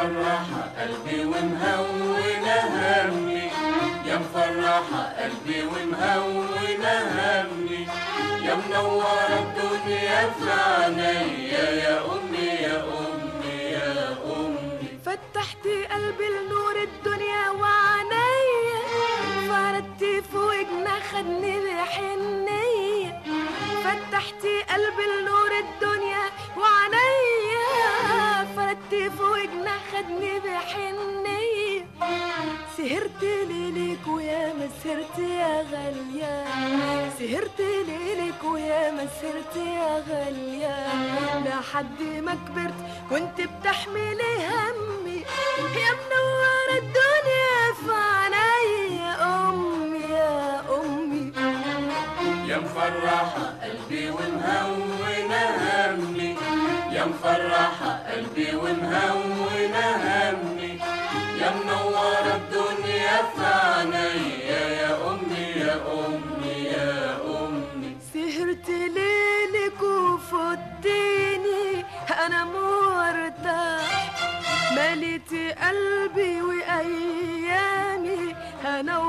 مفرحة قلبي ومهونة همي يا مفرحة قلبي ومهونة همي يا منورة الدنيا في عينيا يا أمي يا أمي يا أمي فتحتي قلبي لنور الدنيا وعينيا فردتي فوق خدني بحنية فتحتي قلبي لنور الدنيا وعينيا فردتي فوق خدني بحنية سهرت ليلك ويا ما سهرت يا غالية سهرت ليلك ويا ما سهرت يا غالية لحد ما كبرت كنت بتحملي همي يا منورة الدنيا في عينيا أمي يا أمي يا مفرحة قلبي ومهونة همي يا مفرحة قلبي ومهونة همي يا منورة الدنيا في عينيا يا أمي يا أمي يا أمي سهرت ليلك وفضيني أنا مرتاح مليت قلبي وأيامي أنا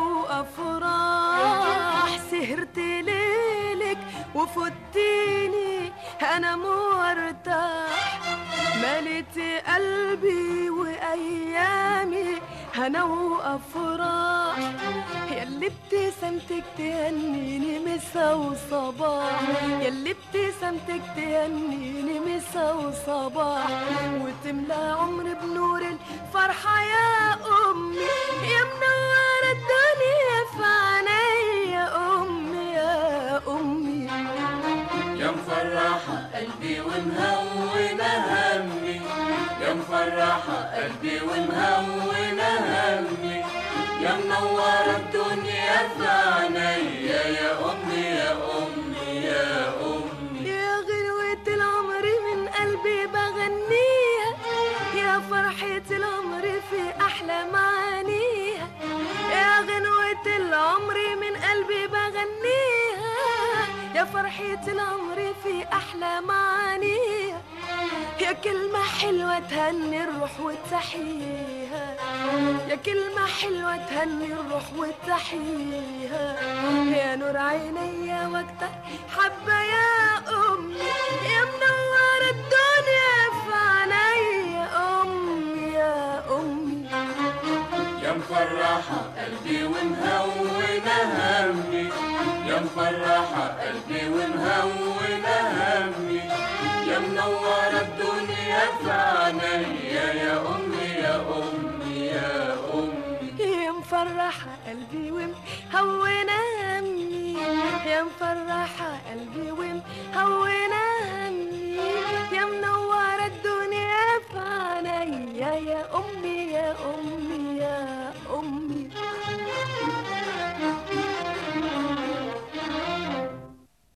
وأفراح سهرت ليلك وفضيني أنا مرتاح مليت قلبي وأيامي هنا وأفراح ياللي ابتسامتك تهنيني مسا وصباح ياللي ابتسامتك تهنيني مسا وصباح وتملى عمري بنور الفرحة يا أمي يا منورة الدنيا في عينيا يا أمي يا أمي يا مفرحة قلبي ومهونة همي يا مفرحة قلبي ومهونة همي يا منورة الدنيا في عينيا يا أمي يا أمي يا أمي يا غنوة العمر من قلبي بغنيها يا فرحة العمر في أحلى معانيها يا غنوة العمر من قلبي بغنيها يا فرحة العمر في أحلى معانيها يا كلمة حلوة تهني الروح وتحييها يا كلمة حلوة تهني الروح وتحييها يا نور عينيا وقتك حبة يا أمي يا منور الدنيا في عينيا أمي يا أمي يا مفرحة قلبي ومهونة همي يا مفرحة قلبي ومهونة همي يا منورة الدنيا في عينيا يا أمي يا أمي يا أمي يا مفرحة قلبي ومهونة همي يا مفرحة قلبي ومهونة همي يا منورة الدنيا في عينيا يا أمي يا أمي